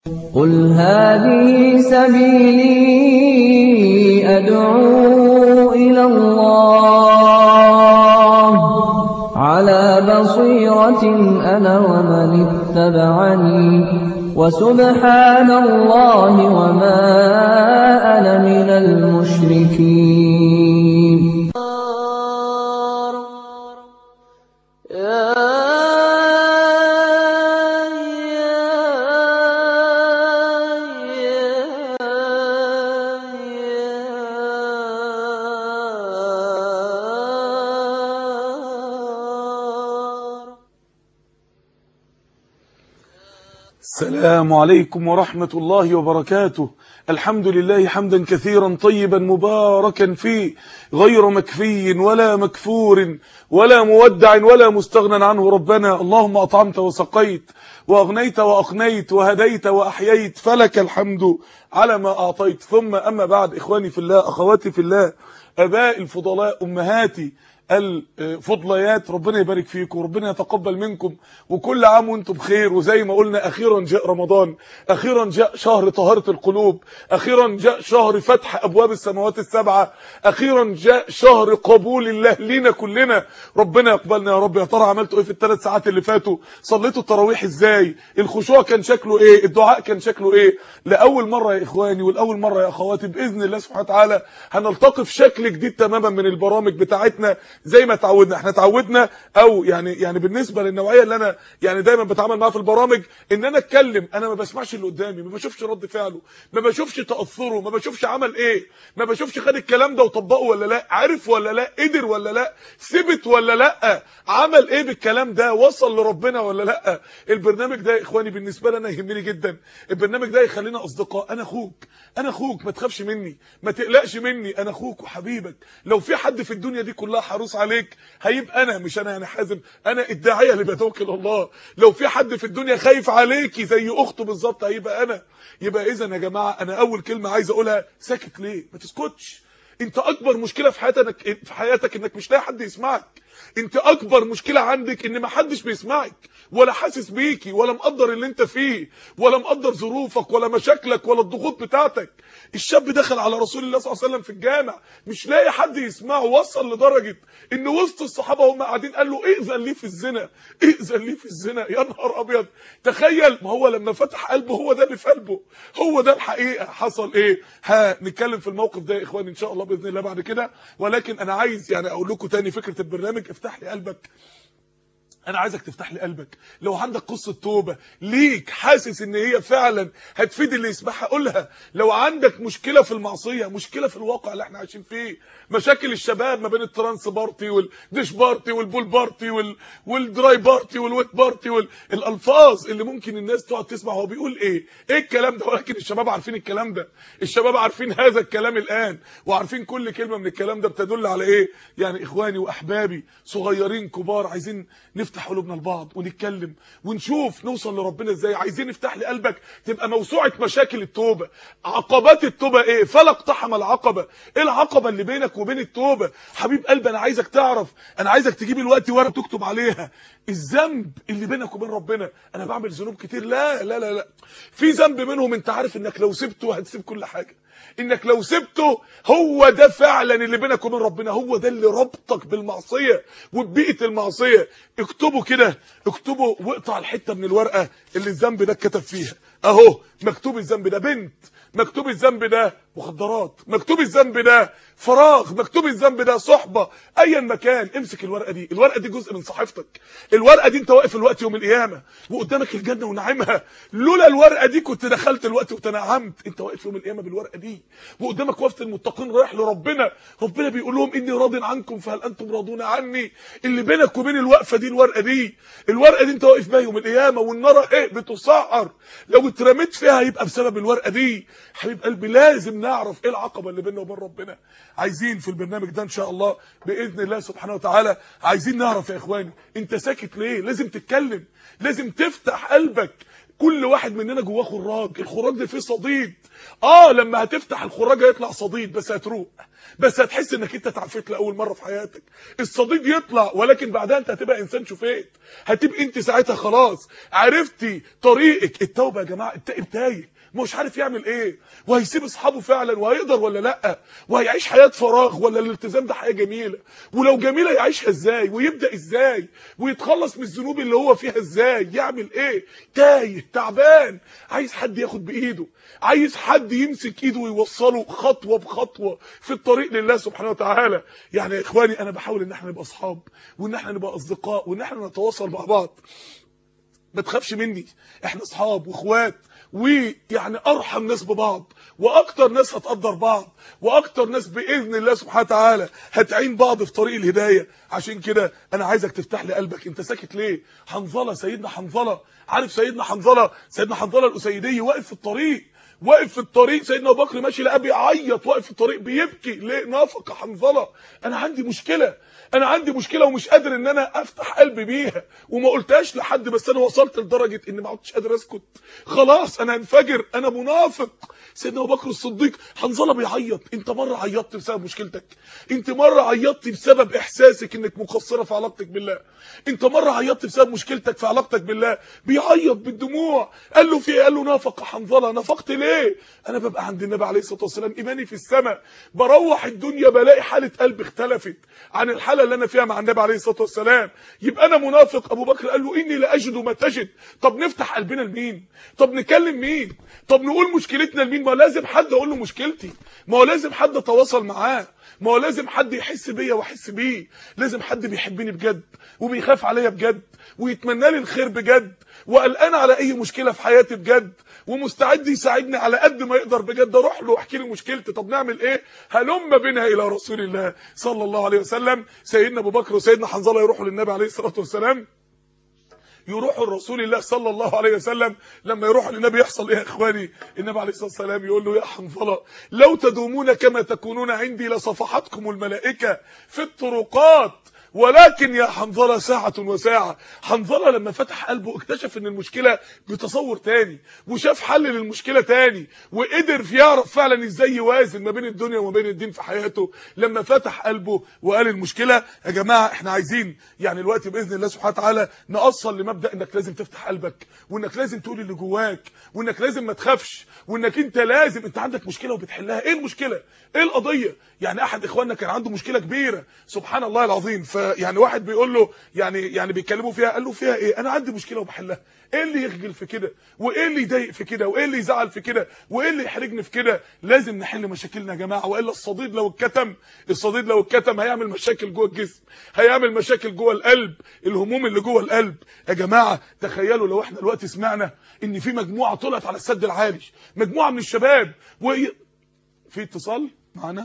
قُلْ هَٰذِهِ سَبِيلِي أَدْعُو إِلَى اللَّهِ ۚ عَلَىٰ بَصِيرَةٍ أَنَا وَمَنِ اتَّبَعَنِي ۖ وَسُبْحَانَ اللَّهِ وَمَا أَنَا مِنَ الْمُشْرِكِينَ السلام عليكم ورحمة الله وبركاته الحمد لله حمدا كثيرا طيبا مباركا فيه غير مكفي ولا مكفور ولا مودع ولا مستغنى عنه ربنا اللهم أطعمت وسقيت وأغنيت وأقنيت وهديت وأحييت فلك الحمد على ما أعطيت ثم أما بعد إخواني في الله أخواتي في الله أباء الفضلاء أمهاتي الفضليات ربنا يبارك فيكم وربنا يتقبل منكم وكل عام وانتم بخير وزي ما قلنا اخيرا جاء رمضان اخيرا جاء شهر طهارة القلوب اخيرا جاء شهر فتح ابواب السماوات السبعة اخيرا جاء شهر قبول الله لينا كلنا ربنا يقبلنا يا رب يا ترى عملتوا ايه في الثلاث ساعات اللي فاتوا صليتوا التراويح ازاي الخشوع كان شكله ايه الدعاء كان شكله ايه لاول مرة يا اخواني والاول مرة يا اخواتي باذن الله سبحانه وتعالى هنلتقي في شكل جديد تماما من البرامج بتاعتنا زي ما تعودنا احنا تعودنا او يعني يعني بالنسبه للنوعيه اللي انا يعني دايما بتعامل معاها في البرامج ان انا اتكلم انا ما بسمعش اللي قدامي ما بشوفش رد فعله ما بشوفش تاثره ما بشوفش عمل ايه ما بشوفش خد الكلام ده وطبقه ولا لا عارف ولا لا قدر ولا لا ثبت ولا لا عمل ايه بالكلام ده وصل لربنا ولا لا البرنامج ده يا اخواني بالنسبه لي انا يهمني جدا البرنامج ده يخلينا اصدقاء انا اخوك انا اخوك ما تخافش مني ما تقلقش مني انا اخوك وحبيبك لو في حد في الدنيا دي كلها حريص عليك هيبقى انا مش انا يعني حازم انا الداعيه اللي بتوكل الله لو في حد في الدنيا خايف عليكي زي اخته بالظبط هيبقى انا يبقى اذا يا جماعه انا اول كلمه عايز اقولها ساكت ليه ما تسكتش انت اكبر مشكله في حياتك في حياتك انك مش لاقي حد يسمعك انت اكبر مشكله عندك ان ما حدش بيسمعك ولا حاسس بيكي ولا مقدر اللي انت فيه ولا مقدر ظروفك ولا مشاكلك ولا الضغوط بتاعتك الشاب دخل على رسول الله صلى الله عليه وسلم في الجامع مش لاقي حد يسمعه وصل لدرجه ان وسط الصحابه هم قاعدين قال له ائذن لي في الزنا ائذن لي في الزنا يا نهار ابيض تخيل ما هو لما فتح قلبه هو ده اللي في قلبه هو ده الحقيقه حصل ايه هنتكلم في الموقف ده يا اخواني ان شاء الله باذن الله بعد كده ولكن انا عايز يعني اقول لكم تاني فكره البرنامج افتح لي قلبك انا عايزك تفتح لي قلبك لو عندك قصه توبه ليك حاسس ان هي فعلا هتفيد اللي يسمعها قولها لو عندك مشكله في المعصيه مشكله في الواقع اللي احنا عايشين فيه مشاكل الشباب ما بين الترانس بارتي والديش بارتي والبول بارتي وال... والدراي بارتي والويت بارتي والالفاظ اللي ممكن الناس تقعد تسمع هو بيقول ايه ايه الكلام ده ولكن الشباب عارفين الكلام ده الشباب عارفين هذا الكلام الان وعارفين كل كلمه من الكلام ده بتدل على ايه يعني اخواني واحبابي صغيرين كبار عايزين نفتح قلوبنا لبعض ونتكلم ونشوف نوصل لربنا ازاي عايزين نفتح لي قلبك تبقى موسوعه مشاكل التوبه عقبات التوبه ايه فلا اقتحم العقبه ايه العقبه اللي بينك وبين التوبه حبيب قلبي انا عايزك تعرف انا عايزك تجيب الوقت ورقه تكتب عليها الذنب اللي بينك وبين ربنا انا بعمل ذنوب كتير لا لا لا لا في ذنب منهم انت عارف انك لو سبته هتسيب كل حاجه انك لو سبته هو ده فعلا اللي بينك وبين ربنا هو ده اللي ربطك بالمعصيه وببيئه المعصيه اكتبوا كده اكتبوا واقطع الحته من الورقه اللي الذنب ده اتكتب فيها اهو مكتوب الذنب ده بنت مكتوب الذنب ده مخدرات مكتوب الذنب ده فراغ مكتوب الذنب ده صحبه ايا مكان امسك الورقه دي الورقه دي جزء من صحيفتك الورقه دي انت واقف الوقت يوم القيامه وقدامك الجنه ونعيمها لولا الورقه دي كنت دخلت الوقت وتنعمت انت واقف يوم القيامه بالورقه دي وقدامك وفد المتقين رايح لربنا ربنا بيقول لهم اني راض عنكم فهل انتم راضون عني اللي بينك وبين الوقفه دي الورقه دي الورقه دي انت واقف بيها يوم القيامه والنار ايه بتسعر لو اترميت فيها يبقى بسبب الورقه دي حبيب قلبي لازم نعرف ايه العقبه اللي بيننا وبين ربنا عايزين في البرنامج ده ان شاء الله باذن الله سبحانه وتعالى عايزين نعرف يا اخواني انت ساكت ليه لازم تتكلم لازم تفتح قلبك كل واحد مننا جواه خراج الخراج ده فيه صديد اه لما هتفتح الخراج هيطلع صديد بس هتروق بس هتحس انك انت تعافيت لاول مره في حياتك الصديد يطلع ولكن بعدها انت هتبقى انسان شفيت هتبقى انت ساعتها خلاص عرفتي طريقك التوبه يا جماعه التائب تايه مش عارف يعمل ايه وهيسيب اصحابه فعلا وهيقدر ولا لا وهيعيش حياه فراغ ولا الالتزام ده حياه جميله ولو جميله يعيشها ازاي ويبدا ازاي ويتخلص من الذنوب اللي هو فيها ازاي يعمل ايه تايه تعبان عايز حد ياخد بايده عايز حد يمسك ايده ويوصله خطوه بخطوه في الطريق لله سبحانه وتعالى يعني يا اخواني انا بحاول ان احنا نبقى اصحاب وان احنا نبقى اصدقاء وان احنا نتواصل مع بعض ما تخافش مني احنا اصحاب واخوات ويعني ارحم ناس ببعض واكتر ناس هتقدر بعض واكتر ناس باذن الله سبحانه وتعالى هتعين بعض في طريق الهدايه عشان كده انا عايزك تفتح لي قلبك انت ساكت ليه حنظله سيدنا حنظله عارف سيدنا حنظله سيدنا حنظله الاسيدي واقف في الطريق واقف في الطريق سيدنا ابو بكر ماشي لقى بيعيط واقف في الطريق بيبكي ليه نافق حنظله انا عندي مشكله انا عندي مشكله ومش قادر ان انا افتح قلبي بيها وما قلتهاش لحد بس انا وصلت لدرجه ان ما عدتش قادر اسكت خلاص انا هنفجر انا منافق سيدنا ابو بكر الصديق حنظله بيعيط انت مره عيطت بسبب مشكلتك انت مره عيطت بسبب احساسك انك مقصره في علاقتك بالله انت مره عيطت بسبب مشكلتك في علاقتك بالله بيعيط بالدموع قال له في ايه قال له نافق حنظله نافقت ليه انا ببقى عند النبي عليه الصلاه والسلام ايماني في السماء بروح الدنيا بلاقي حاله قلبي اختلفت عن الحاله اللي انا فيها مع النبي عليه الصلاه والسلام يبقى انا منافق ابو بكر قال له اني لا اجد ما تجد طب نفتح قلبنا لمين طب نكلم مين طب نقول مشكلتنا لمين ما لازم حد اقول له مشكلتي ما هو لازم حد اتواصل معاه ما هو لازم حد يحس بيا واحس بيه لازم حد بيحبني بجد وبيخاف عليا بجد ويتمنى لي الخير بجد وقلقان على اي مشكله في حياتي بجد ومستعد يساعدني على قد ما يقدر بجد اروح له واحكي له مشكلتي طب نعمل ايه هلم بنا الى رسول الله صلى الله عليه وسلم سيدنا ابو بكر وسيدنا حنظله يروحوا للنبي عليه الصلاه والسلام يروحوا لرسول الله صلى الله عليه وسلم لما يروحوا للنبي يحصل ايه يا اخواني النبي عليه الصلاه والسلام يقول له يا حنظله لو تدومون كما تكونون عندي لصفحتكم الملائكه في الطرقات ولكن يا حنظله ساعة وساعة حنظله لما فتح قلبه اكتشف ان المشكلة بتصور تاني وشاف حل للمشكلة تاني وقدر يعرف فعلا ازاي يوازن ما بين الدنيا وما بين الدين في حياته لما فتح قلبه وقال المشكلة يا جماعة احنا عايزين يعني الوقت باذن الله سبحانه وتعالى نأصل لمبدأ انك لازم تفتح قلبك وانك لازم تقول اللي جواك وانك لازم ما تخافش وانك انت لازم انت عندك مشكلة وبتحلها ايه المشكلة ايه القضية يعني احد اخواننا كان عنده مشكلة كبيرة سبحان الله العظيم ف يعني واحد بيقول له يعني يعني بيتكلموا فيها قال له فيها ايه انا عندي مشكله وبحلها ايه اللي يخجل في كده وايه اللي يضايق في كده وايه اللي يزعل في كده وايه اللي يحرجني في كده لازم نحل مشاكلنا يا جماعه والا الصديد لو اتكتم الصديد لو اتكتم هيعمل مشاكل جوه الجسم هيعمل مشاكل جوه القلب الهموم اللي جوه القلب يا جماعه تخيلوا لو احنا دلوقتي سمعنا ان في مجموعه طلعت على السد العالي مجموعه من الشباب وهي في اتصال معانا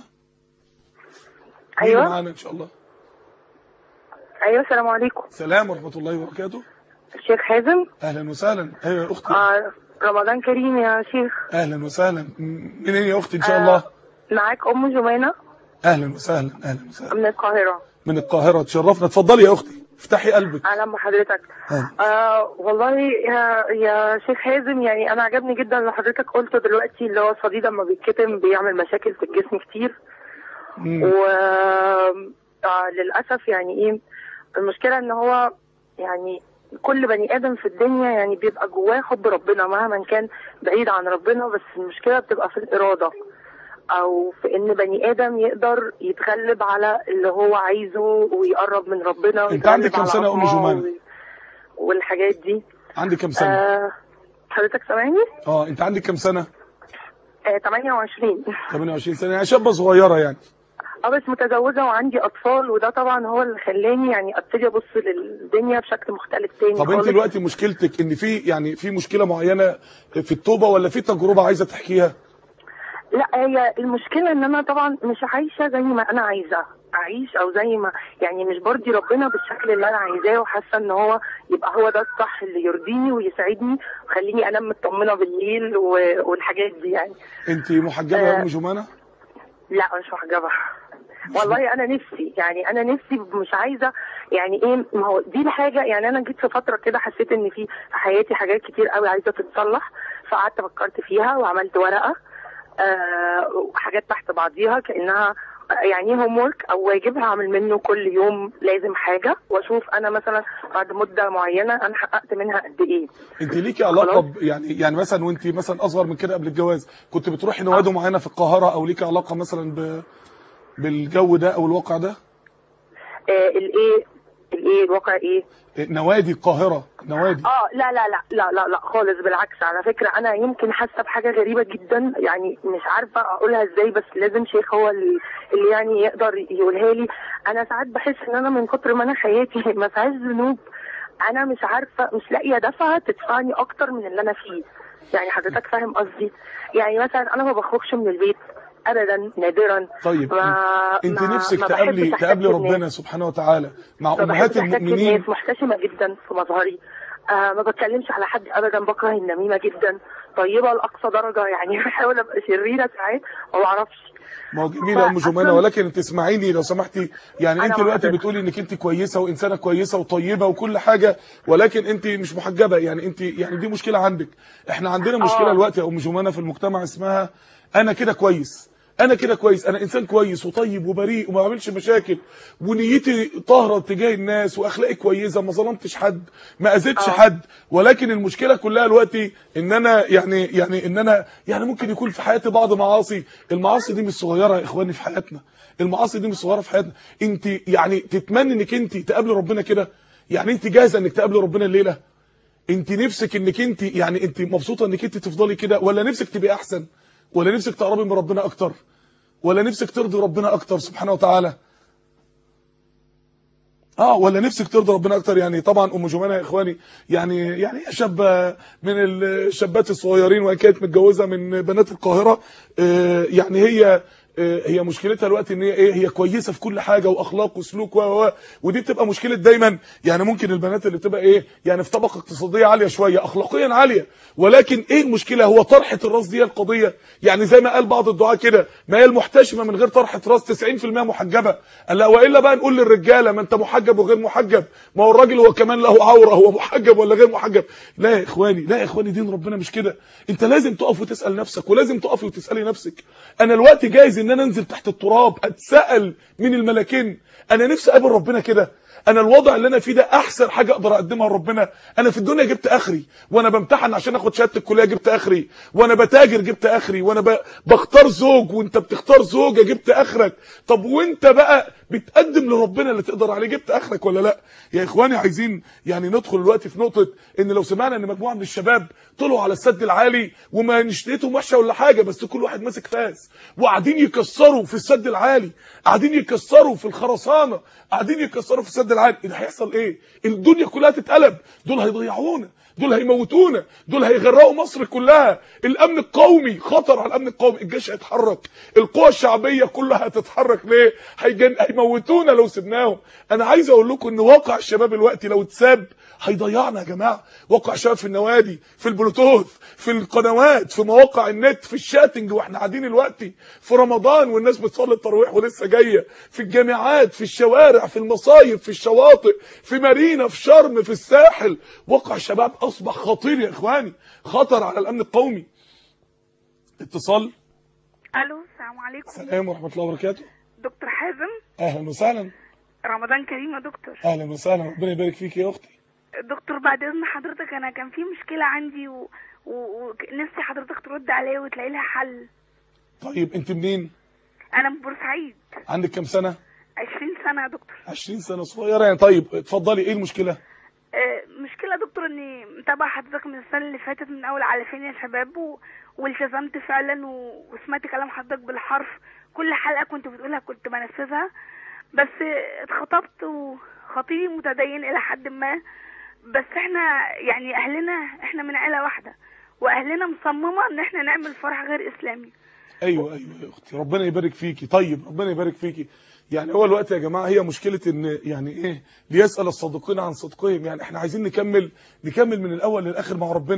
ايوه معانا ان شاء الله ايوه السلام عليكم سلام ورحمه الله وبركاته الشيخ حازم اهلا وسهلا ايوه يا اختي آه رمضان كريم يا شيخ اهلا وسهلا م- منين يا اختي ان شاء آه. الله معاك ام جمانه اهلا وسهلا اهلا وسهلا من القاهره من القاهره تشرفنا اتفضلي يا اختي افتحي قلبك اهلا بحضرتك أهلا. آه والله يا يا شيخ حازم يعني انا عجبني جدا اللي حضرتك قلته دلوقتي اللي هو الصديد لما بيتكتم بيعمل مشاكل في الجسم كتير مم. و آه للاسف يعني ايه المشكله ان هو يعني كل بني ادم في الدنيا يعني بيبقى جواه حب ربنا مهما كان بعيد عن ربنا بس المشكله بتبقى في الاراده او في ان بني ادم يقدر يتغلب على اللي هو عايزه ويقرب من ربنا انت عندك ويتغلب كام على سنة يا أم أطماعه جمانة؟ و- والحاجات دي عندك كام سنه آه حضرتك سامعني؟ اه انت عندك كام سنه آه 28 28 سنه يعني شابه صغيره يعني اه بس متزوجه وعندي اطفال وده طبعا هو اللي خلاني يعني ابتدي ابص للدنيا بشكل مختلف تاني طب انت خالص. دلوقتي مشكلتك ان في يعني في مشكله معينه في التوبه ولا في تجربه عايزه تحكيها لا هي المشكله ان انا طبعا مش عايشه زي ما انا عايزه اعيش او زي ما يعني مش برضي ربنا بالشكل اللي انا عايزاه وحاسه ان هو يبقى هو ده الصح اللي يرضيني ويسعدني ويخليني انام مطمنه بالليل و- والحاجات دي يعني انت محجبه يا آه. ام جمانه لا مش محجبة والله انا نفسي يعني انا نفسي مش عايزه يعني ايه ما هو دي الحاجه يعني انا جيت في فتره كده حسيت ان في في حياتي حاجات كتير قوي عايزه تتصلح فقعدت فكرت فيها وعملت ورقه آه وحاجات تحت بعضيها كانها يعني هوم ورك او واجب هعمل منه كل يوم لازم حاجه واشوف انا مثلا بعد مده معينه انا حققت منها قد ايه انت ليكي علاقه خلاص. ب- يعني يعني مثلا وانت مثلا اصغر من كده قبل الجواز كنت بتروحي نوادي معينه في القاهره او ليكي علاقه مثلا ب بالجو ده او الواقع ده آه الايه الايه الواقع ايه نوادي القاهره نوادي اه لا لا لا لا لا لا خالص بالعكس على فكره انا يمكن حاسه بحاجه غريبه جدا يعني مش عارفه اقولها ازاي بس لازم شيخ هو اللي اللي يعني يقدر يقولها لي انا ساعات بحس ان انا من كتر ما انا حياتي ما فيهاش ذنوب انا مش عارفه مش لاقيه دفعه تدفعني اكتر من اللي انا فيه يعني حضرتك فاهم قصدي يعني مثلا انا ما بخرجش من البيت ابدا نادرا طيب ما انت ما- نفسك ما تقابلي بحبش تقابلي أحتك بالناس. ربنا سبحانه وتعالى مع ما امهات بحبش احتك المؤمنين بالناس محتشمه جدا في مظهري آه ما بتكلمش على حد ابدا بكره النميمه جدا طيبه لاقصى درجه يعني بحاول ابقى شريره ساعات ما بعرفش ما هو جميل يا ام فأصلاً- جمانه ولكن تسمعيني لو سمحتي يعني أنا انت مع دلوقتي حضرتك. بتقولي انك انت كويسه وانسانه كويسه وطيبه وكل حاجه ولكن انت مش محجبه يعني انت يعني دي مشكله عندك احنا عندنا مشكله آه. دلوقتي يا ام جمانه في المجتمع اسمها انا كده كويس انا كده كويس انا انسان كويس وطيب وبريء وما بعملش مشاكل ونيتي طاهره تجاه الناس واخلاقي كويسه ما ظلمتش حد ما اذيتش آه. حد ولكن المشكله كلها دلوقتي ان انا يعني يعني ان انا يعني ممكن يكون في حياتي بعض معاصي المعاصي دي مش صغيره يا اخواني في حياتنا المعاصي دي مش صغيره في حياتنا انت يعني تتمنى انك انت تقابلي ربنا كده يعني انت جاهزه انك تقابلي ربنا الليله انت نفسك انك انت يعني انت مبسوطه انك انت تفضلي كده ولا نفسك تبقي احسن ولا نفسك تقربي من ربنا اكتر ولا نفسك ترضي ربنا اكتر سبحانه وتعالى اه ولا نفسك ترضي ربنا اكتر يعني طبعا ام جمانه يا اخواني يعني يعني هي شابه من الشابات الصغيرين وهي كانت متجوزه من بنات القاهره آه يعني هي آه هي مشكلتها الوقت ان هي ايه هي كويسه في كل حاجه واخلاق وسلوك و و ودي بتبقى مشكله دايما يعني ممكن البنات اللي بتبقى ايه يعني في طبقه اقتصاديه عاليه شويه اخلاقيا عاليه ولكن ايه المشكله هو طرحه الراس دي هي القضيه يعني زي ما قال بعض الدعاة كده ما هي المحتشمه من غير طرحه راس 90% محجبه قال لا والا بقى نقول للرجاله ما انت محجب وغير محجب ما هو الراجل هو كمان له عوره هو محجب ولا غير محجب لا يا اخواني لا يا اخواني دين ربنا مش كده انت لازم تقف وتسال نفسك ولازم تقفي وتسالي نفسك انا الوقت جايز ان انا انزل تحت التراب اتسال من الملكين انا نفسي اقابل ربنا كده انا الوضع اللي انا فيه ده احسن حاجه اقدر اقدمها لربنا انا في الدنيا جبت اخري وانا بمتحن عشان اخد شهاده الكليه جبت اخري وانا بتاجر جبت اخري وانا ب... بختار زوج وانت بتختار زوجه جبت اخرك طب وانت بقى بتقدم لربنا اللي تقدر عليه جبت اخرك ولا لا يا اخواني عايزين يعني ندخل دلوقتي في نقطه ان لو سمعنا ان مجموعه من الشباب طلعوا على السد العالي وما نشتيتهم وحشه ولا حاجه بس كل واحد ماسك فاس وقاعدين يكسروا في السد العالي قاعدين يكسروا في الخرسانه قاعدين يكسروا في السد العالي ده هيحصل ايه الدنيا كلها تتقلب دول هيضيعونا دول هيموتونا دول هيغرقوا مصر كلها الامن القومي خطر على الامن القومي الجيش هيتحرك القوى الشعبيه كلها هتتحرك ليه هيجن... هيموتونا لو سبناهم انا عايز اقول لكم ان واقع الشباب الوقت لو اتساب هيضيعنا يا جماعه واقع الشباب في النوادي في البلوتوث في القنوات في مواقع النت في الشاتنج واحنا قاعدين دلوقتي في رمضان والناس بتصلي التراويح ولسه جايه في الجامعات في الشوارع في المصايف في الشواطئ في مارينا في شرم في الساحل واقع الشباب اصبح خطير يا اخواني خطر على الامن القومي اتصال الو السلام عليكم السلام ورحمه الله وبركاته دكتور حازم اهلا وسهلا رمضان كريم يا دكتور اهلا وسهلا ربنا يبارك فيك يا اختي دكتور بعد اذن حضرتك انا كان في مشكله عندي ونفسي و... ونفسي حضرتك ترد عليا وتلاقي لها حل طيب انت منين انا من بورسعيد عندك كام سنه 20 سنه يا دكتور 20 سنه صغيره يعني طيب اتفضلي ايه المشكله آه، مشكلة يا دكتور اني متابعة حضرتك من السنة اللي فاتت من اول على فين يا شباب و... والتزمت فعلا و... وسمعت كلام حضرتك بالحرف كل حلقة كنت بتقولها كنت بنفذها بس اتخطبت وخطيبي متدين الى حد ما بس احنا يعني اهلنا احنا من عيلة واحدة واهلنا مصممة ان احنا نعمل فرح غير اسلامي ايوه ايوه يا اختي ربنا يبارك فيكي طيب ربنا يبارك فيكي يعني هو الوقت يا جماعه هي مشكله ان يعني ايه ليسال الصادقين عن صدقهم يعني احنا عايزين نكمل نكمل من الاول للاخر مع ربنا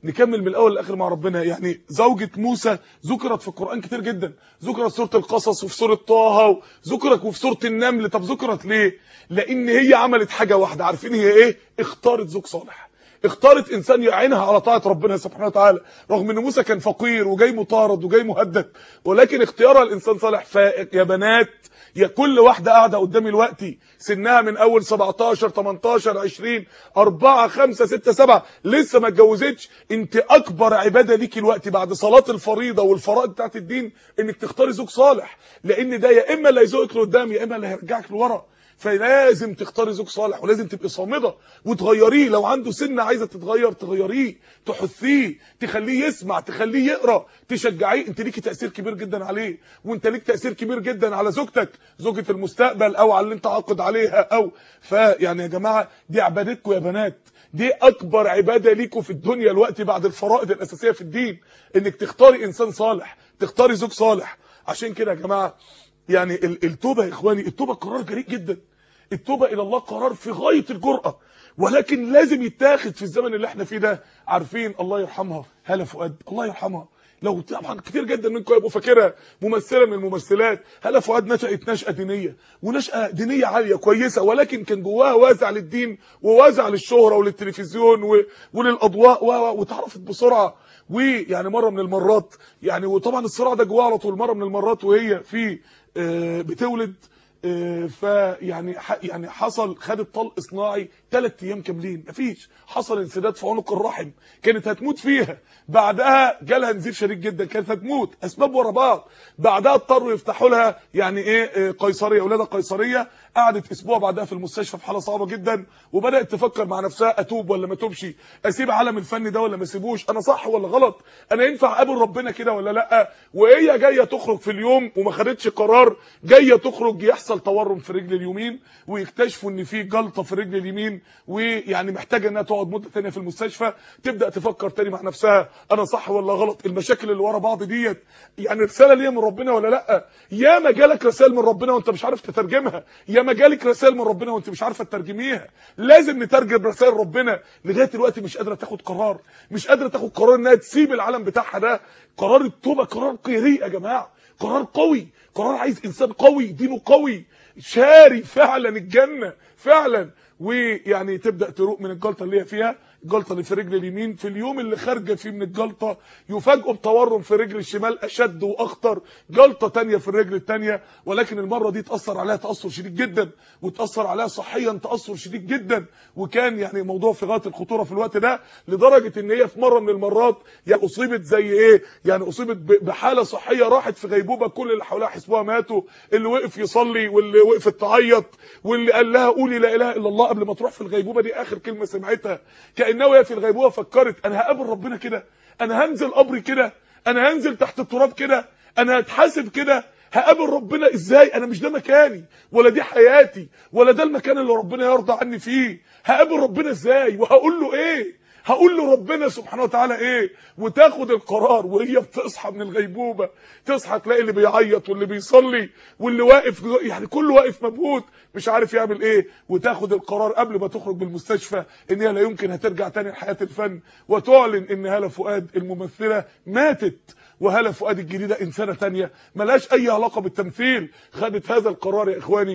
نكمل من الاول لاخر مع ربنا يعني زوجة موسى ذكرت في القرآن كتير جدا ذكرت في سورة القصص وفي سورة طه وذكرت وفي سورة النمل طب ذكرت ليه لان هي عملت حاجة واحدة عارفين هي ايه اختارت زوج صالح اختارت انسان يعينها على طاعه ربنا سبحانه وتعالى رغم ان موسى كان فقير وجاي مطارد وجاي مهدد ولكن اختيارها الانسان صالح فائق يا بنات يا كل واحده قاعده قدامي دلوقتي سنها من اول 17 18 20 4 5 6 7 لسه ما اتجوزتش انت اكبر عباده ليكي الوقت بعد صلاه الفريضه والفرائض بتاعت الدين انك تختاري زوج صالح لان ده يا اما اللي هيزوقك لقدام يا اما اللي هيرجعك لورا فلازم تختاري زوج صالح ولازم تبقي صامده وتغيريه لو عنده سنه عايزه تتغير تغيريه تحثيه تخليه يسمع تخليه يقرا تشجعيه انت ليكي تاثير كبير جدا عليه وانت ليك تاثير كبير جدا على زوجتك زوجة المستقبل او على اللي انت عاقد عليها او فيعني يا جماعه دي عبادتكم يا بنات دي اكبر عباده ليكم في الدنيا الوقت بعد الفرائض الاساسيه في الدين انك تختاري انسان صالح تختاري زوج صالح عشان كده يا جماعه يعني ال- التوبه يا اخواني التوبه قرار جريء جدا التوبه الى الله قرار في غايه الجرأه ولكن لازم يتاخد في الزمن اللي احنا فيه ده عارفين الله يرحمها هلا فؤاد الله يرحمها لو طبعا كتير جدا منكم يبقوا فاكرها ممثله من الممثلات هلا فؤاد نشأت نشأة دينيه ونشأة دينيه عاليه كويسه ولكن كان جواها وازع للدين ووازع للشهره وللتلفزيون و- وللاضواء و- و- واتعرفت بسرعه ويعني مره من المرات يعني وطبعا الصراع ده جواها على طول مره من المرات وهي في آه، بتولد آه، فيعني ح- يعني حصل خدت طلق صناعي ثلاث ايام كاملين مفيش حصل انسداد في عنق الرحم كانت هتموت فيها بعدها جالها نزيف شديد جدا كانت هتموت اسباب ورا بعض بعدها اضطروا يفتحوا لها يعني ايه آه، قيصريه ولاده قيصريه قعدت اسبوع بعدها في المستشفى في حاله صعبه جدا وبدات تفكر مع نفسها اتوب ولا ما اتوبش اسيب عالم الفن ده ولا ما اسيبوش انا صح ولا غلط انا ينفع اقابل ربنا كده ولا لا وهي جايه تخرج في اليوم وما خدتش قرار جايه تخرج يحصل تورم في رجل اليمين ويكتشفوا ان في جلطه في رجل اليمين ويعني محتاجه انها تقعد مده ثانيه في المستشفى تبدا تفكر تاني مع نفسها انا صح ولا غلط المشاكل اللي ورا بعض ديت يعني رساله ليا من ربنا ولا لا يا ما جالك رسائل من ربنا وانت مش عارف تترجمها يا ما جالك رسائل من ربنا وانت مش عارفه تترجميها لازم نترجم رسائل ربنا لغايه دلوقتي مش قادره تاخد قرار مش قادره تاخد قرار انها تسيب العالم بتاعها ده قرار التوبه قرار قيري يا جماعه قرار قوي قرار عايز انسان قوي دينه قوي شاري فعلا الجنه فعلا ويعني تبدا تروق من الجلطه اللي هي فيها الجلطه اللي في رجل اليمين في اليوم اللي خارجه فيه من الجلطه يفاجئوا بتورم في رجل الشمال اشد واخطر جلطه تانية في الرجل التانية ولكن المره دي تاثر عليها تاثر شديد جدا وتاثر عليها صحيا تاثر شديد جدا وكان يعني موضوع في غايه الخطوره في الوقت ده لدرجه ان هي في مره من المرات يعني اصيبت زي ايه يعني اصيبت ب- بحاله صحيه راحت في غيبوبه كل اللي حواليها حسبوها ماتوا اللي وقف يصلي واللي وقفت تعيط واللي قال لها قولي لا اله الا الله قبل ما تروح في الغيبوبه دي اخر كلمه سمعتها كانها وهي في الغيبوبه فكرت انا هقابل ربنا كده انا هنزل قبري كده انا هنزل تحت التراب كده انا هتحاسب كده هقابل ربنا ازاي انا مش ده مكاني ولا دي حياتي ولا ده المكان اللي ربنا يرضى عني فيه هقابل ربنا ازاي وهقول له ايه هقول له ربنا سبحانه وتعالى ايه وتاخد القرار وهي بتصحى من الغيبوبه تصحى تلاقي اللي بيعيط واللي بيصلي واللي واقف يعني كله واقف مبهوت مش عارف يعمل ايه وتاخد القرار قبل ما تخرج من المستشفى ان هي لا يمكن هترجع تاني لحياه الفن وتعلن ان هاله فؤاد الممثله ماتت وهاله فؤاد الجديده انسانه تانية ملهاش اي علاقه بالتمثيل خدت هذا القرار يا اخواني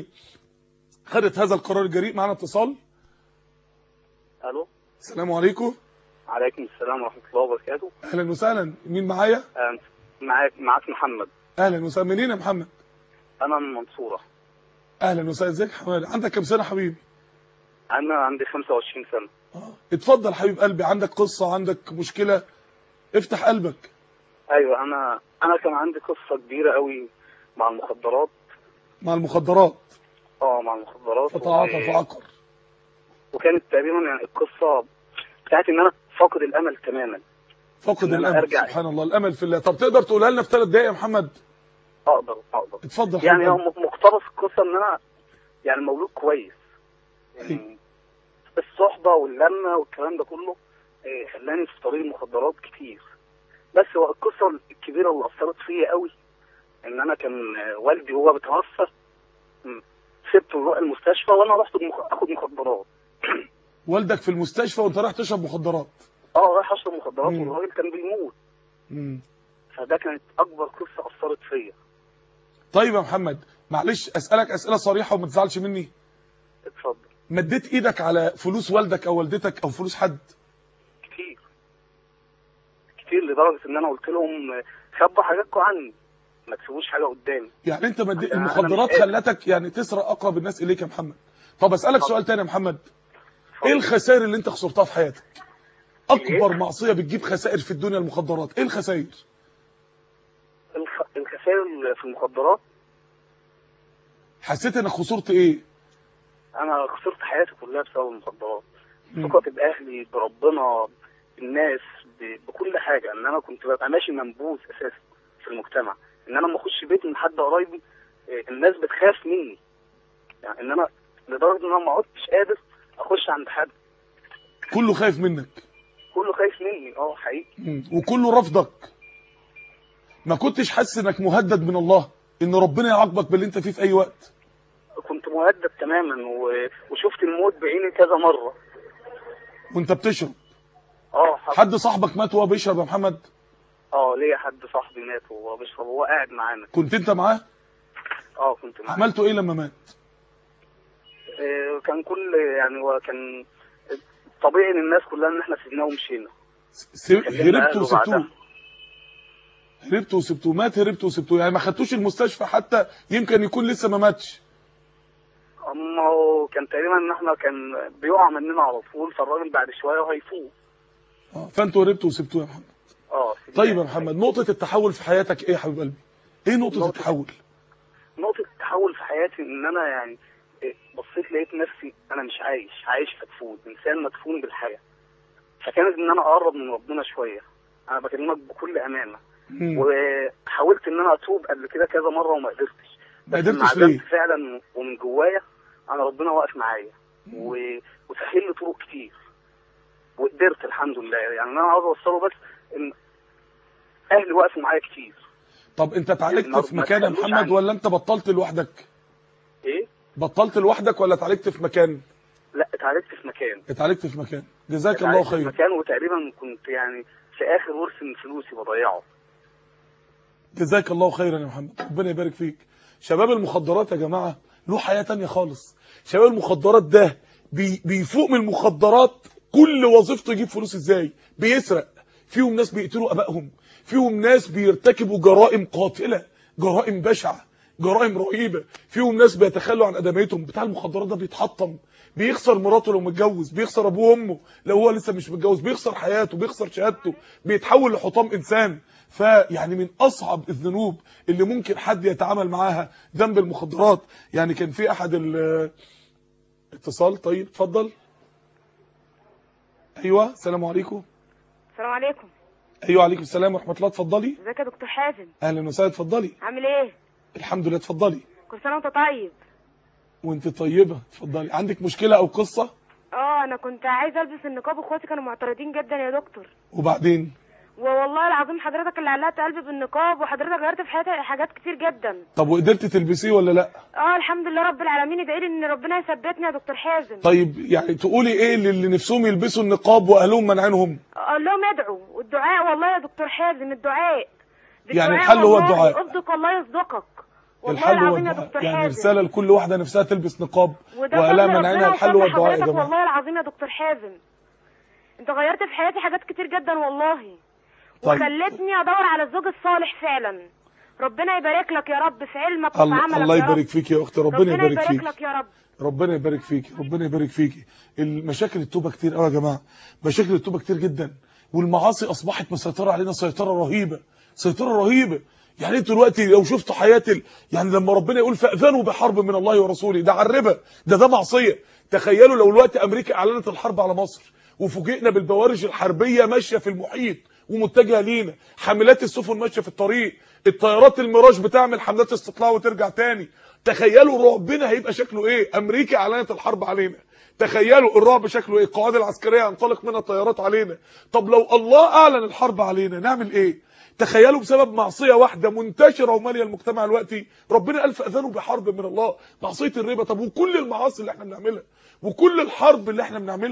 خدت هذا القرار الجريء معانا اتصال الو السلام عليكم عليكم السلام ورحمه الله وبركاته اهلا وسهلا مين معايا آم، معاك معاك محمد اهلا وسهلا منين يا محمد انا من المنصوره اهلا وسهلا ازيك يا حماد عندك كام سنه حبيبي انا عندي 25 سنه اه اتفضل حبيب قلبي عندك قصه عندك مشكله افتح قلبك ايوه انا انا كان عندي قصه كبيره قوي مع المخدرات مع المخدرات اه مع المخدرات فتعاطى و- فعقر وكانت تقريبا يعني القصه بتاعت ان انا فاقد الامل تماما فقد إن أنا الامل أرجع. سبحان الله الامل في الله طب تقدر تقولها لنا في ثلاث دقائق يا محمد اقدر اقدر اتفضل يعني حبيب هو قلبي. م- مقتبس القصه ان انا يعني مولود كويس يعني الصحبه واللمه والكلام ده كله إيه، خلاني في طريق المخدرات كتير بس هو القصه الكبيره اللي اثرت فيا قوي ان انا كان آه، والدي وهو بيتوفى م، سبته وروح المستشفى وانا رحت المخ... اخد مخدرات والدك في المستشفى وانت رايح تشرب مخدرات اه رايح اشرب مخدرات مم. والراجل كان بيموت مم. فده كانت اكبر قصه اثرت فيا طيب يا محمد معلش اسالك اسئله صريحه وما تزعلش مني اتفضل مديت ايدك على فلوس والدك او والدتك او فلوس حد كتير كتير لدرجه ان انا قلت لهم خبوا حاجاتكم عني ما تسيبوش حاجه قدامي يعني انت مديت أنا- أنا المخدرات مش قادر. خلتك يعني تسرق اقرب الناس اليك يا محمد طب اسالك اتفضل. سؤال تاني يا محمد اتفضل. ايه الخسائر اللي انت خسرتها في حياتك اكبر إيه؟ معصيه بتجيب خسائر في الدنيا المخدرات ايه الخسائر الخ... الخسائر في المخدرات حسيت انك خسرت ايه انا خسرت حياتي كلها بسبب المخدرات مم. ثقتي باهلي بربنا بالناس ب... بكل حاجه ان انا كنت ببقى ماشي منبوذ اساسا في المجتمع ان انا لما اخش بيت من حد قرايبي إيه، الناس بتخاف مني يعني ان انا لدرجه ان انا ما عدتش قادر اخش عند حد كله خايف منك كله خايف مني اه حقيقي مم. وكله رفضك ما كنتش حاسس انك مهدد من الله ان ربنا يعاقبك باللي انت فيه في اي وقت كنت مهدد تماما و... وشفت الموت بعيني كذا مره وانت بتشرب اه حد... حد صاحبك مات وهو بيشرب يا محمد اه ليا حد صاحبي مات وهو بيشرب وهو قاعد معانا كنت انت معاه اه كنت معاه عملته ايه لما مات آه، كان كل يعني هو كان طبيعي للناس كلها ان احنا سيبناه ومشينا س- كلمنا هربت أهله وسبتوه بعدها. هربت وسبتوه مات هربت وسبتوه يعني ما خدتوش المستشفى حتى يمكن يكون لسه ما ماتش اما هو كان تقريبا ان احنا كان بيقع مننا على طول فالراجل بعد شويه هيفوق آه، فانتوا هربتوا وسبتوه يا محمد اه طيب يا محمد نقطة التحول في حياتك ايه يا حبيب قلبي ايه نقطة نقطة- التحول نقطه التحول في حياتي ان انا يعني إيه، بصيت لقيت نفسي انا مش عايش عايش مدفون انسان مدفون بالحياه فكانت ان انا اقرب من ربنا شويه انا بكلمك بكل امانه مم. وحاولت ان انا اتوب قبل كده كذا مره وما قدرتش ما بس قدرتش لما ليه عزمت فعلا ومن جوايا انا ربنا واقف معايا و... وسهل لي طرق كتير وقدرت الحمد لله يعني انا عاوز اوصله بس ان اهلي وقفوا معايا كتير طب انت اتعالجت ما- في ما مكان يا تخلوش محمد عني. ولا انت بطلت لوحدك ايه بطلت لوحدك ولا اتعالجت في مكان لا اتعالجت في مكان اتعالجت في مكان جزاك الله اتعالجت في خير مكان وتقريبا كنت يعني في اخر ورث من فلوسي بضيعه جزاك الله خيرا يا محمد ربنا يبارك فيك شباب المخدرات يا جماعة له حياة تانية خالص شباب المخدرات ده بي بيفوق من المخدرات كل وظيفته يجيب فلوس ازاي بيسرق فيهم ناس بيقتلوا ابائهم فيهم ناس بيرتكبوا جرائم قاتلة جرائم بشعة جرائم رهيبة فيهم ناس بيتخلوا عن ادميتهم بتاع المخدرات ده بيتحطم بيخسر مراته لو متجوز بيخسر ابوه وامه لو هو لسه مش متجوز بيخسر حياته بيخسر شهادته بيتحول لحطام انسان فيعني من اصعب الذنوب اللي ممكن حد يتعامل معاها ذنب المخدرات يعني كان في احد ال- اتصال طيب اتفضل ايوه السلام عليكم السلام عليكم ايوه عليكم السلام ورحمه الله اتفضلي ازيك يا دكتور حازم اهلا وسهلا اتفضلي عامل ايه الحمد لله اتفضلي كل سنه وانت طيب وانت طيبه اتفضلي عندك مشكله او قصه اه انا كنت عايزه البس النقاب واخواتي كانوا معترضين جدا يا دكتور وبعدين والله العظيم حضرتك اللي علقت قلبي بالنقاب وحضرتك غيرت في حياتي حاجات كتير جدا طب وقدرت تلبسيه ولا لا اه الحمد لله رب العالمين ادعي لي ان ربنا يثبتني يا دكتور حازم طيب يعني تقولي ايه للي نفسهم يلبسوا النقاب واهلهم منعينهم اقول لهم ادعوا والدعاء والله يا دكتور حازم الدعاء يعني بالدعاء الحل هو والله الدعاء. اصدق الله يصدقك والله الحل هو العظيم يا الدعاء دكتور يعني حازم رساله لكل واحده نفسها تلبس نقاب وده واهلها فضل منعينها ربنا الحل هو وفضل الدعاء يا حضرتك جماعه والله العظيم يا دكتور حازم انت غيرت في حياتي حاجات كتير جدا والله طيب. وخلتني ادور على الزوج الصالح فعلا ربنا يبارك لك يا رب في علمك وفي الله, عملك الله يا رب. يبارك فيك يا اختي ربنا, ربنا يبارك يبارك فيك لك يا رب ربنا يبارك فيكي ربنا يبارك فيكي المشاكل التوبه كتير قوي يا جماعه مشاكل التوبه كتير جدا والمعاصي اصبحت مسيطره علينا سيطره رهيبه سيطره رهيبه يعني انتوا دلوقتي لو شفتوا حياه ال... يعني لما ربنا يقول فاذنوا بحرب من الله ورسوله ده على الربا ده ده معصيه تخيلوا لو الوقت امريكا اعلنت الحرب على مصر وفوجئنا بالبوارج الحربيه ماشيه في المحيط ومتجهه لينا حاملات السفن ماشيه في الطريق الطيارات الميراج بتعمل حملات استطلاع وترجع تاني تخيلوا رعبنا هيبقى شكله ايه امريكا اعلنت الحرب علينا تخيلوا الرعب شكله ايه القواعد العسكريه ينطلق منها طيارات علينا طب لو الله اعلن الحرب علينا نعمل ايه تخيلوا بسبب معصيه واحده منتشره وماليه المجتمع دلوقتي ربنا قال فاذنوا بحرب من الله معصيه الربا طب وكل المعاصي اللي احنا بنعملها وكل الحرب اللي احنا بنعملها